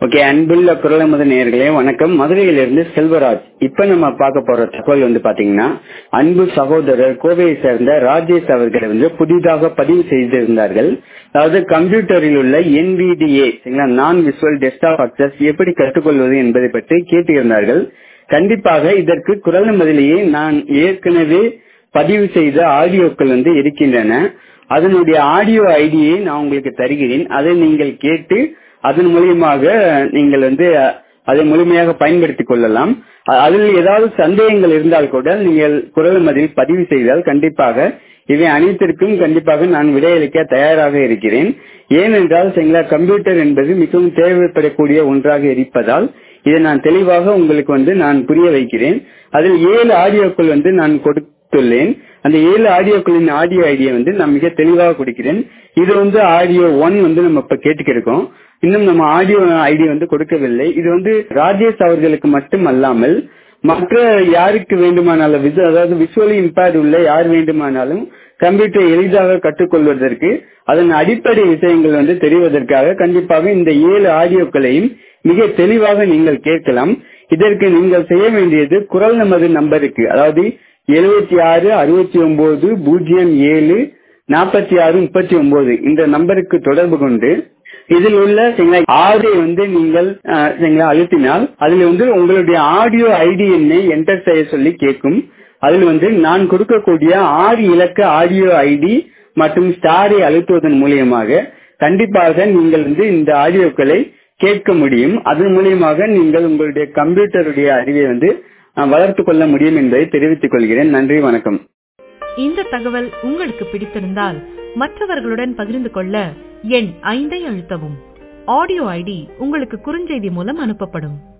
okay அன்புள்ள குரலமத நேயர்களே வணக்கம் மதுரையிலிருந்து செல்வராஜ் இப்ப நம்ம பார்க்க போற தகவல் வந்து பாத்தீங்கன்னா அன்பு சகோதரர் கோவையை சேர்ந்த ராஜேஷ் அவர்களை வந்து புதிதாக பதிவு செய்திருந்தார்கள் அதாவது கம்ப்யூட்டரில் உள்ள என்பிடிஏ நான் விசுவல் டெஸ்க்டாப் அக்சஸ் எப்படி கற்றுக்கொள்வது என்பதை பற்றி கேட்டிருந்தார்கள் கண்டிப்பாக இதற்கு குரல் மதிலேயே நான் ஏற்கனவே பதிவு செய்த ஆடியோக்கள் வந்து இருக்கின்றன அதனுடைய ஆடியோ ஐடியை நான் உங்களுக்கு தருகிறேன் அதை நீங்கள் கேட்டு அதன் மூலியமாக நீங்கள் வந்து அதை முழுமையாக பயன்படுத்திக் கொள்ளலாம் அதில் ஏதாவது சந்தேகங்கள் இருந்தால் கூட நீங்கள் குரல் மதில் பதிவு செய்தால் கண்டிப்பாக இவை அனைத்திற்கும் கண்டிப்பாக நான் விடையளிக்க தயாராக இருக்கிறேன் ஏனென்றால் சரிங்களா கம்ப்யூட்டர் என்பது மிகவும் தேவைப்படக்கூடிய ஒன்றாக இருப்பதால் இதை நான் தெளிவாக உங்களுக்கு வந்து நான் புரிய வைக்கிறேன் அதில் ஏழு ஆடியோக்கள் வந்து நான் கொடுத்துள்ளேன் அந்த ஏழு ஆடியோக்களின் ஆடியோ ஐடியை வந்து நான் மிக தெளிவாக கொடுக்கிறேன் இது வந்து ஆடியோ ஒன் வந்து நம்ம இப்ப கேட்டுக்கிருக்கோம் இன்னும் நம்ம ஆடியோ ஐடி வந்து கொடுக்கவில்லை இது வந்து ராஜேஷ் அவர்களுக்கு மட்டும் அல்லாமல் மற்ற யாருக்கு வேண்டுமானாலும் அதாவது விசுவலி இம்பேர்ட் உள்ள யார் வேண்டுமானாலும் கம்ப்யூட்டர் எளிதாக கற்றுக்கொள்வதற்கு அதன் அடிப்படை விஷயங்கள் வந்து தெரிவதற்காக கண்டிப்பாக இந்த ஏழு ஆடியோக்களையும் மிக தெளிவாக நீங்கள் கேட்கலாம் இதற்கு நீங்கள் செய்ய வேண்டியது குரல் நமது நம்பருக்கு அதாவது எழுபத்தி ஆறு அறுபத்தி ஒன்பது பூஜ்ஜியம் ஏழு நாற்பத்தி ஆறு முப்பத்தி ஒன்பது இந்த நம்பருக்கு தொடர்பு கொண்டு இதில் உள்ள ஆடியோ வந்து நீங்கள் அழுத்தினால் அதில் வந்து உங்களுடைய ஆடியோ ஐடி எண்ணை என்டர் செய்ய சொல்லி கேட்கும் அதில் வந்து நான் கொடுக்கக்கூடிய ஆறு இலக்க ஆடியோ ஐடி மற்றும் ஸ்டாரை அழுத்துவதன் மூலியமாக கண்டிப்பாக நீங்கள் வந்து இந்த ஆடியோக்களை கேட்க முடியும் அதன் மூலியமாக நீங்கள் உங்களுடைய கம்ப்யூட்டருடைய அறிவை வந்து வளர்த்து கொள்ள முடியும் என்பதை தெரிவித்துக் கொள்கிறேன் நன்றி வணக்கம் இந்த தகவல் உங்களுக்கு பிடித்திருந்தால் மற்றவர்களுடன் பகிர்ந்து கொள்ள எண் ஐந்தை அழுத்தவும் ஆடியோ ஐடி உங்களுக்கு குறுஞ்செய்தி மூலம் அனுப்பப்படும்